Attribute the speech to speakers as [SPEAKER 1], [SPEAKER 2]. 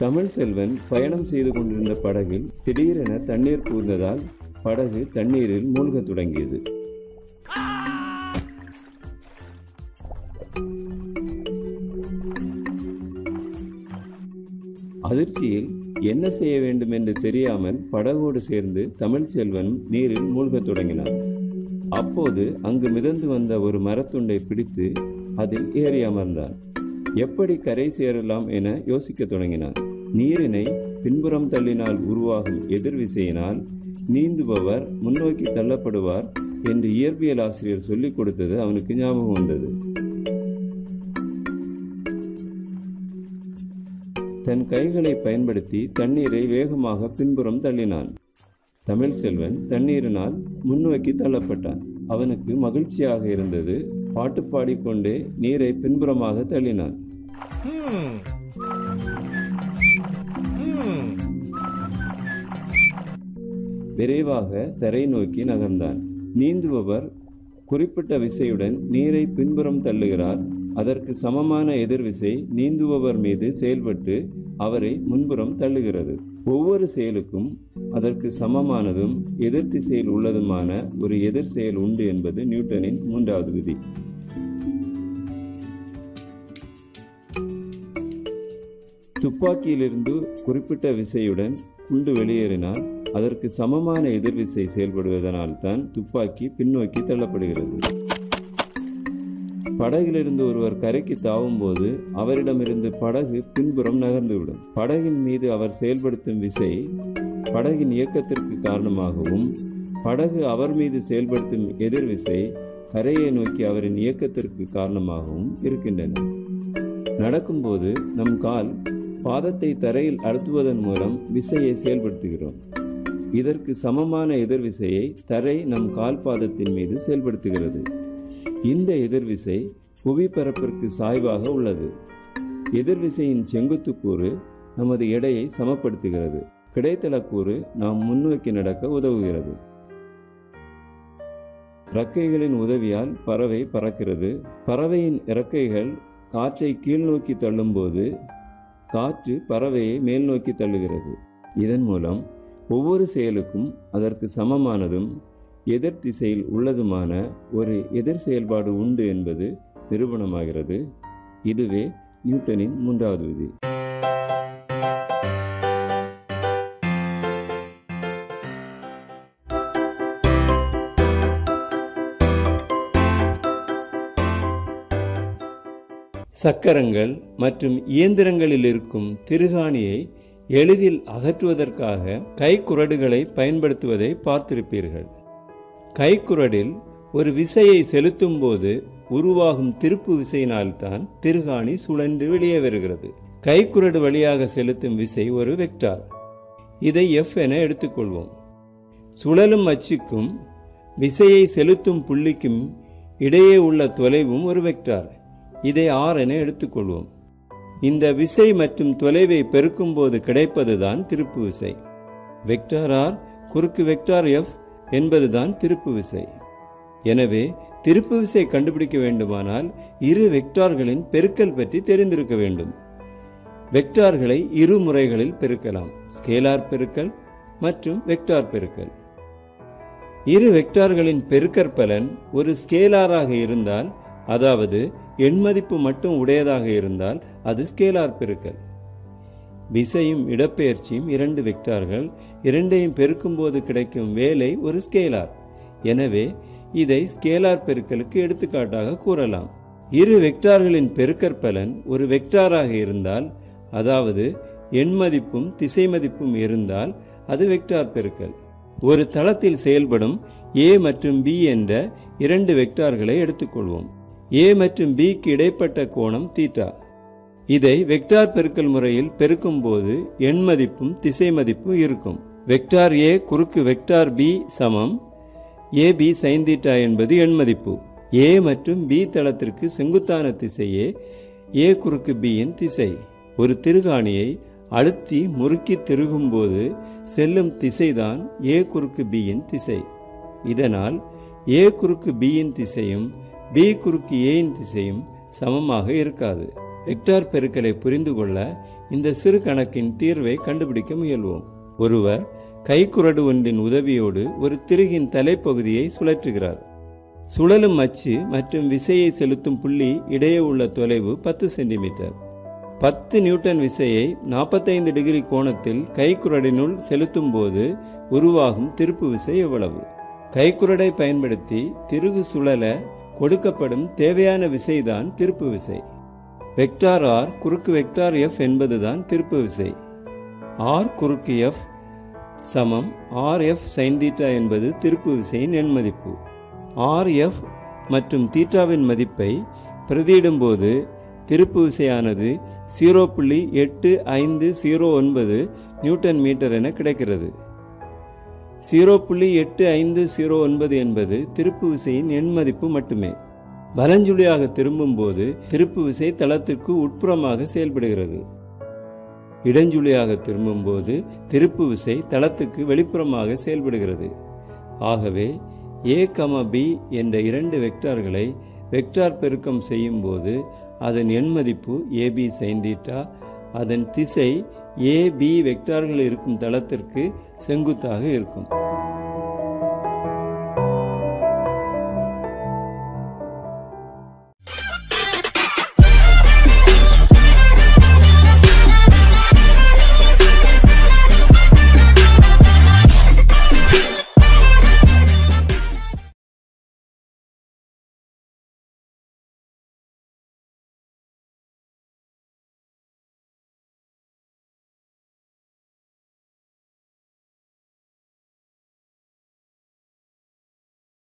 [SPEAKER 1] தமிழ் செல்வன் பயணம் செய்து கொண்டிருந்த படகில் திடீரென தண்ணீர் புகுந்ததால் படகு தண்ணீரில் மூழ்கத் தொடங்கியது அதிர்ச்சியில் என்ன செய்ய வேண்டும் என்று தெரியாமல் படகோடு சேர்ந்து தமிழ்ச்செல்வனும் நீரில் மூழ்கத் தொடங்கினான் அப்போது அங்கு மிதந்து வந்த ஒரு மரத்துண்டை பிடித்து அதில் ஏறி அமர்ந்தான் எப்படி கரை சேரலாம் என யோசிக்கத் தொடங்கினான் நீரினை பின்புறம் தள்ளினால் உருவாகும் எதிர் விசையினால் நீந்துபவர் முன்னோக்கி தள்ளப்படுவார் என்று இயற்பியல் ஆசிரியர் சொல்லிக் கொடுத்தது அவனுக்கு ஞாபகம் வந்தது தன் கைகளை பயன்படுத்தி தண்ணீரை வேகமாக பின்புறம் தள்ளினான் தமிழ் செல்வன் தண்ணீரினால் முன்னோக்கி தள்ளப்பட்டான் அவனுக்கு மகிழ்ச்சியாக இருந்தது பாட்டு பாடிக்கொண்டே நீரை பின்புறமாக தள்ளினான் விரைவாக தரை நோக்கி நகர்ந்தான் நீந்துபவர் குறிப்பிட்ட விசையுடன் நீரை பின்புறம் தள்ளுகிறார் அதற்கு சமமான எதிர்விசை நீந்துபவர் மீது செயல்பட்டு அவரை முன்புறம் தள்ளுகிறது ஒவ்வொரு செயலுக்கும் அதற்கு சமமானதும் எதிர் திசையில் உள்ளதுமான ஒரு எதிர் செயல் உண்டு என்பது நியூட்டனின் மூன்றாவது விதி துப்பாக்கியிலிருந்து குறிப்பிட்ட விசையுடன் குண்டு வெளியேறினால் அதற்கு சமமான எதிர்விசை செயல்படுவதனால் தான் துப்பாக்கி பின்னோக்கி தள்ளப்படுகிறது படகிலிருந்து ஒருவர் கரைக்கு தாவும் போது அவரிடமிருந்து படகு பின்புறம் நகர்ந்துவிடும் படகின் மீது அவர் செயல்படுத்தும் விசை படகின் இயக்கத்திற்கு காரணமாகவும் படகு அவர் மீது செயல்படுத்தும் எதிர்விசை கரையை நோக்கி அவரின் இயக்கத்திற்கு காரணமாகவும் இருக்கின்றன நடக்கும்போது நம் கால் பாதத்தை தரையில் அழுத்துவதன் மூலம் விசையை செயல்படுத்துகிறோம் இதற்கு சமமான எதிர்விசையை தரை நம் கால் பாதத்தின் மீது செயல்படுத்துகிறது இந்த எதிர்விசை புவிப்பரப்பிற்கு சாய்வாக உள்ளது எதிர்விசையின் செங்குத்து கூறு நமது எடையை சமப்படுத்துகிறது கிடைத்தள கூறு நாம் முன்னோக்கி நடக்க உதவுகிறது இறக்கைகளின் உதவியால் பறவை பறக்கிறது பறவையின் இறக்கைகள் காற்றை கீழ்நோக்கி தள்ளும்போது காற்று பறவையை மேல் நோக்கி தள்ளுகிறது இதன் மூலம் ஒவ்வொரு செயலுக்கும் அதற்கு சமமானதும் எதிர் திசையில் உள்ளதுமான ஒரு எதிர் செயல்பாடு உண்டு என்பது நிரூபணமாகிறது இதுவே நியூட்டனின் மூன்றாவது விதி சக்கரங்கள் மற்றும் இயந்திரங்களில் இருக்கும் திருகாணியை எளிதில் அகற்றுவதற்காக கைக்குரடுகளை பயன்படுத்துவதை பார்த்திருப்பீர்கள் கைக்குரடில் ஒரு விசையை செலுத்தும் போது உருவாகும் திருப்பு விசையினால்தான் திருகாணி சுழன்று வெளியே வருகிறது கைக்குரடு வழியாக செலுத்தும் விசை ஒரு வெக்டார் இதை எஃப் என எடுத்துக்கொள்வோம் சுழலும் அச்சுக்கும் விசையை செலுத்தும் புள்ளிக்கும் இடையே உள்ள தொலைவும் ஒரு வெக்டார் இதை ஆர் என எடுத்துக்கொள்வோம் இந்த விசை மற்றும் தொலைவை பெருக்கும்போது கிடைப்பதுதான் திருப்பு விசை வெக்டார் ஆர் குறுக்கு வெக்டார் எஃப் என்பதுதான் திருப்பு விசை எனவே திருப்பு விசை கண்டுபிடிக்க வேண்டுமானால் இரு வெக்டார்களின் பெருக்கல் பற்றி தெரிந்திருக்க வேண்டும் வெக்டார்களை இரு முறைகளில் பெருக்கலாம் ஸ்கேலார் பெருக்கல் மற்றும் வெக்டார் பெருக்கல் இரு வெக்டார்களின் பெருக்கற்பலன் ஒரு ஸ்கேலாராக இருந்தால் அதாவது எண்மதிப்பு மட்டும் உடையதாக இருந்தால் அது ஸ்கேலார் பெருக்கல் விசையும் இடப்பெயர்ச்சியும் இரண்டு வெக்டார்கள் இரண்டையும் பெருக்கும்போது கிடைக்கும் வேலை ஒரு ஸ்கேலார் எனவே இதை ஸ்கேலார் பெருக்கலுக்கு எடுத்துக்காட்டாக கூறலாம் இரு வெக்டார்களின் பெருக்கற்பலன் ஒரு வெக்டாராக இருந்தால் அதாவது எண் மதிப்பும் திசை மதிப்பும் இருந்தால் அது வெக்டார் பெருக்கல் ஒரு தளத்தில் செயல்படும் ஏ மற்றும் பி என்ற இரண்டு வெக்டார்களை எடுத்துக்கொள்வோம் ஏ மற்றும் பிக்கு இடைப்பட்ட கோணம் தீட்டா இதை வெக்டார் பெருக்கல் முறையில் பெருக்கும்போது எண் மதிப்பும் திசை மதிப்பும் இருக்கும் வெக்டார் ஏ குறுக்கு வெக்டார் பி சமம் ஏ பி சைன் தீட்டா என்பது எண் மதிப்பு ஏ மற்றும் பி தளத்திற்கு செங்குத்தான திசையே ஏ குறுக்கு பியின் திசை ஒரு திருகாணியை அழுத்தி முறுக்கி திருகும்போது செல்லும் திசைதான் ஏ குறுக்கு பியின் திசை இதனால் ஏ குறுக்கு பியின் திசையும் பி குறுக்கு ஏயின் திசையும் சமமாக இருக்காது வெக்டார் பெருக்கலை புரிந்து கொள்ள இந்த சிறு கணக்கின் தீர்வை கண்டுபிடிக்க முயல்வோம் ஒருவர் கைக்குறடு ஒன்றின் உதவியோடு ஒரு திருகின் தலைப்பகுதியை சுழற்றுகிறார் சுழலும் அச்சு மற்றும் விசையை செலுத்தும் புள்ளி இடையே உள்ள தொலைவு பத்து சென்டிமீட்டர் பத்து நியூட்டன் விசையை நாற்பத்தைந்து டிகிரி கோணத்தில் கைக்குறடினுள் செலுத்தும் போது உருவாகும் திருப்பு விசை எவ்வளவு கைக்குறடை பயன்படுத்தி திருகு சுழல கொடுக்கப்படும் தேவையான விசைதான் திருப்பு விசை வெக்டார் ஆர் குறுக்கு வெக்டார் எஃப் என்பதுதான் திருப்பு விசை ஆர் குறுக்கு எஃப் சமம் ஆர் எஃப் சைன் தீட்டா என்பது திருப்பு விசையின் எண் மதிப்பு ஆர் எஃப் மற்றும் தீட்டாவின் மதிப்பை பிரதியிடும்போது திருப்பு விசையானது ஜீரோ புள்ளி எட்டு ஐந்து ஜீரோ ஒன்பது நியூட்டன் மீட்டர் என கிடைக்கிறது ஜீரோ புள்ளி எட்டு ஐந்து ஜீரோ ஒன்பது என்பது திருப்பு விசையின் எண் மதிப்பு மட்டுமே வலஞ்சுழியாக திரும்பும்போது திருப்பு விசை தளத்திற்கு உட்புறமாக செயல்படுகிறது இடஞ்சுழியாக திரும்பும்போது திருப்பு விசை தளத்துக்கு வெளிப்புறமாக செயல்படுகிறது ஆகவே ஏ கம பி என்ற இரண்டு வெக்டார்களை வெக்டார் பெருக்கம் செய்யும்போது அதன் எண் மதிப்பு ஏபி சைன் தீட்டா அதன் திசை ஏ பி வெக்டார்கள் இருக்கும் தளத்திற்கு செங்குத்தாக இருக்கும்